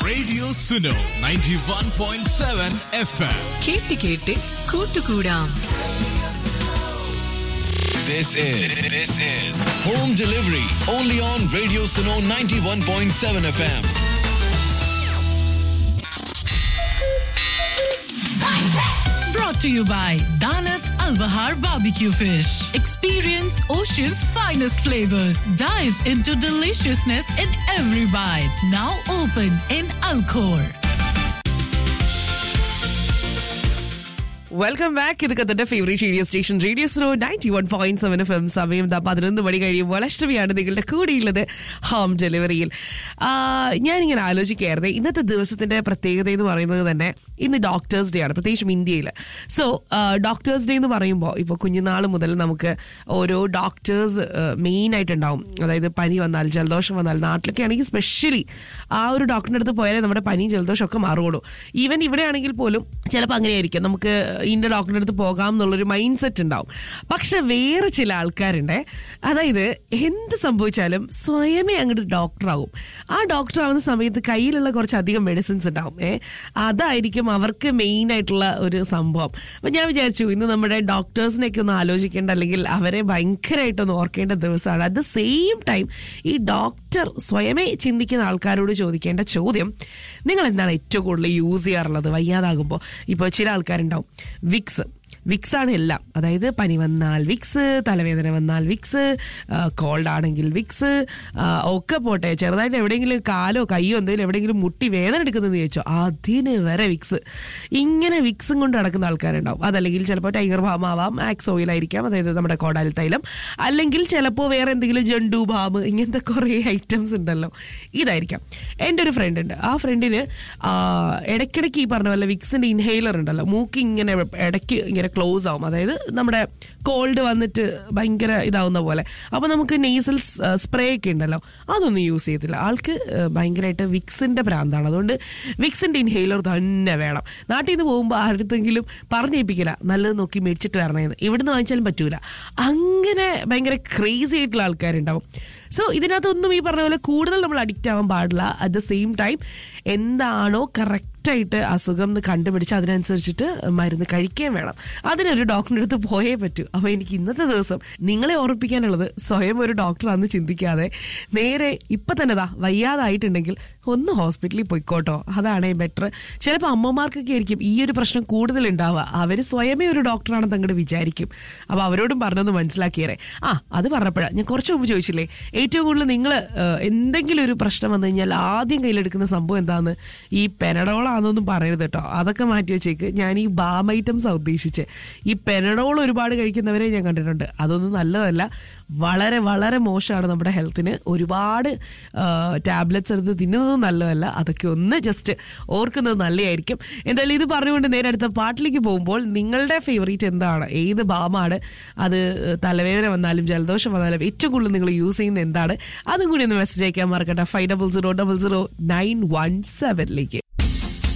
Radio Suno 91.7 FM. കേട്ട് കേട്ട് കൂട്ടുകൂടാം This is this is home delivery only on Radio Suno 91.7 FM. brought to you by Danat Al Bahar Barbecue Fish. Experience ocean's finest flavors. Dive into deliciousness in every bite. Now open in Alcor. Welcome back ഇത് കത്തിന്റെ favourite radio station radio slow ninety one point seven F M സമയം ദാ പതിനൊന്ന് മണി കഴിയുമ്പോൾ അഷ്ടമിയാണ് നിങ്ങളുടെ കൂടെയുള്ളത് home ഡെലിവറിയിൽ ആ, ഞാനിങ്ങനെ ആലോചിക്കുകയായിരുന്നു ഇന്നത്തെ ദിവസത്തിന്റെ പ്രത്യേകത എന്ന് പറയുന്നത് തന്നെ ഇന്ന് ഡോക്ടേഴ്സ് ഡേ ആണ് പ്രത്യേകിച്ചും ഇന്ത്യയിൽ സോ ഡോക്ടേഴ്സ് ഡേ എന്ന് പറയുമ്പോൾ ഇപ്പോൾ കുഞ്ഞുനാൾ മുതൽ നമുക്ക് ഓരോ ഡോക്ടേഴ്സ് മെയിൻ ആയിട്ടുണ്ടാവും അതായത് പനി വന്നാൽ ജലദോഷം വന്നാൽ നാട്ടിലൊക്കെ ആണെങ്കിൽ സ്പെഷ്യലി ആ ഒരു ഡോക്ടറിന്റെ അടുത്ത് പോയാലേ നമ്മുടെ പനിയും ജലദോഷം ഒക്കെ മാറുകയുള്ളൂ ഈവൻ ഇവിടെ ആണെങ്കിൽ പോലും ചിലപ്പോൾ അങ്ങനെയായിരിക്കും നമുക്ക് ഇന്ന ഡോക്ടറിന്റെ അടുത്ത് പോകാം എന്നുള്ളൊരു മൈൻഡ് സെറ്റ് ഉണ്ടാവും പക്ഷെ വേറെ ചില ആൾക്കാരുണ്ട് അതായത് എന്ത് സംഭവിച്ചാലും സ്വയമേ അങ്ങോട്ട് ഡോക്ടറാവും ആ ഡോക്ടർ ആവുന്ന സമയത്ത് കയ്യിലുള്ള കുറച്ചധികം മെഡിസിൻസ് ഉണ്ടാവും ഏ അതായിരിക്കും അവർക്ക് മെയിൻ ആയിട്ടുള്ള ഒരു സംഭവം അപ്പൊ ഞാൻ വിചാരിച്ചു ഇന്ന് നമ്മുടെ ഡോക്ടേഴ്സിനെയൊക്കെ ഒന്ന് ആലോചിക്കേണ്ട അല്ലെങ്കിൽ അവരെ ഭയങ്കരമായിട്ടൊന്ന് ഓർക്കേണ്ട ദിവസമാണ് അറ്റ് ദ സെയിം ടൈം ഈ ഡോക്ടർ സ്വയമേ ചിന്തിക്കുന്ന ആൾക്കാരോട് ചോദിക്കേണ്ട ചോദ്യം നിങ്ങൾ എന്താണ് ഏറ്റവും കൂടുതൽ യൂസ് ചെയ്യാറുള്ളത് വയ്യാതാകുമ്പോൾ ഇപ്പോൾ ചില ആൾക്കാരുണ്ടാവും വിക്സ് വിക്സ് ആണ് എല്ലാം അതായത് പനി വന്നാൽ വിക്സ് തലവേദന വന്നാൽ വിക്സ് കോൾഡ് ആണെങ്കിൽ വിക്സ് ആ, ഒക്കെ പോട്ടെ ചെറുതായിട്ട് എവിടെയെങ്കിലും കാലോ കയ്യോ എന്തെങ്കിലും എവിടെയെങ്കിലും മുട്ടി വേദന എടുക്കുന്നതെന്ന് ചോദിച്ചോ അതിന് വരെ വിക്സ് ഇങ്ങനെ വിക്സും കൊണ്ട് നടക്കുന്ന ആൾക്കാരുണ്ടാവും അതല്ലെങ്കിൽ ചിലപ്പോൾ ടൈഗർ ബാം ആവാം ആക്സ് ഓയിൽ ആയിരിക്കാം അതായത് നമ്മുടെ കോടാൽ തൈലം അല്ലെങ്കിൽ ചിലപ്പോൾ വേറെ എന്തെങ്കിലും ജണ്ടു ബാം ഇങ്ങനത്തെ കുറേ ഐറ്റംസ് ഉണ്ടല്ലോ ഇതായിരിക്കാം എൻ്റെ ഒരു ഫ്രണ്ട് ഉണ്ട് ആ ഫ്രണ്ടിന് ഇടയ്ക്കിടയ്ക്ക് ഈ പറഞ്ഞ പോലെ വിക്സിന്റെ ഇൻഹേലർ ഉണ്ടല്ലോ മൂക്ക് ഇങ്ങനെ ഇടയ്ക്ക് ഇങ്ങനെ ക്ലോസ് ആവും അതായത് നമ്മുടെ കോൾഡ് വന്നിട്ട് ഭയങ്കര ഇതാവുന്ന പോലെ അപ്പോൾ നമുക്ക് നെയ്സൽ സ്പ്രേ ഒക്കെ ഉണ്ടല്ലോ അതൊന്നും യൂസ് ചെയ്തില്ല ആൾക്ക് ഏഹ്, ഭയങ്കരമായിട്ട് വിക്സിന്റെ ഭ്രാന്താണ് അതുകൊണ്ട് വിക്സിന്റെ ഇൻഹേലർ തന്നെ വേണം നാട്ടിൽ നിന്ന് പോകുമ്പോൾ ആരുടെങ്കിലും പറഞ്ഞേൽപ്പിക്കില്ല നല്ലത് നോക്കി മേടിച്ചിട്ട് വരണേന്ന് ഇവിടുന്ന് വാങ്ങിച്ചാലും പറ്റൂല അങ്ങനെ ഭയങ്കര ക്രേസി ആയിട്ടുള്ള ആൾക്കാരുണ്ടാവും സോ ഇതിനകത്തൊന്നും ഈ പറഞ്ഞ പോലെ കൂടുതൽ നമ്മൾ അഡിക്റ്റ് ആവാൻ പാടില്ല അറ്റ് ദ സെയിം ടൈം എന്താണോ കറക്റ്റായിട്ട് അസുഖം എന്ന് കണ്ടുപിടിച്ച് അതിനനുസരിച്ചിട്ട് മരുന്ന് കഴിക്കുകയും വേണം അതിനൊരു ഡോക്ടറിൻ്റെ അടുത്ത് പോയേ പറ്റൂ അപ്പോൾ എനിക്ക് ഇന്നത്തെ ദിവസം നിങ്ങളെ ഓർപ്പിക്കാനുള്ളത് സ്വയം ഒരു ഡോക്ടറാന്ന് ചിന്തിക്കാതെ നേരെ ഇപ്പം തന്നെ ദാ വയ്യാതായിട്ടുണ്ടെങ്കിൽ ഒന്ന് ഹോസ്പിറ്റലിൽ പോയിക്കോട്ടോ അതാണ് ബെറ്റർ ചിലപ്പോൾ അമ്മമാർക്കൊക്കെ ആയിരിക്കും ഈ ഒരു പ്രശ്നം കൂടുതൽ ഉണ്ടാവുക അവർ സ്വയമേ ഒരു ഡോക്ടറാണെന്ന് അങ്ങോട്ട് വിചാരിക്കും അപ്പോൾ അവരോടും പറഞ്ഞൊന്ന് മനസ്സിലാക്കിയേരെ ആ അത് പറഞ്ഞപ്പോഴാണ് ഞാൻ കുറച്ച് മുമ്പ് ചോദിച്ചില്ലേ ഏറ്റവും കൂടുതൽ നിങ്ങൾ എന്തെങ്കിലും ഒരു പ്രശ്നം വന്നു കഴിഞ്ഞാൽ ആദ്യം കയ്യിലെടുക്കുന്ന സംഭവം എന്താന്ന് ഈ പെനഡോളാണെന്നൊന്നും പറയരുത് കേട്ടോ അതൊക്കെ മാറ്റി വെച്ചേക്ക് ഞാൻ ഈ ബാം ഐറ്റംസാണ് ഉദ്ദേശിച്ച് ഈ പെനഡോൾ ഒരുപാട് കഴിക്കുന്നവരെ ഞാൻ കണ്ടിട്ടുണ്ട് അതൊന്നും നല്ലതല്ല വളരെ വളരെ മോശമാണ് നമ്മുടെ ഹെൽത്തിന് ഒരുപാട് ടാബ്ലറ്റ്സ് എടുത്ത് തിന്നുന്നതും നല്ലതല്ല അതൊക്കെ ഒന്ന് ജസ്റ്റ് ഓർക്കുന്നത് നല്ലതായിരിക്കും എന്തായാലും ഇത് പറഞ്ഞുകൊണ്ട് നേരെ അടുത്ത പാട്ടിലേക്ക് പോകുമ്പോൾ നിങ്ങളുടെ ഫേവറേറ്റ് എന്താണ് ഏത് ബാമാണ് അത് തലവേദന വന്നാലും ജലദോഷം വന്നാലും ഏറ്റവും കൂടുതൽ നിങ്ങൾ യൂസ് ചെയ്യുന്നത് എന്താണ് അതും കൂടി ഒന്ന് മെസ്സേജ് അയക്കാൻ മറക്കട്ടെ five double zero double zero nine one സെവനിലേക്ക്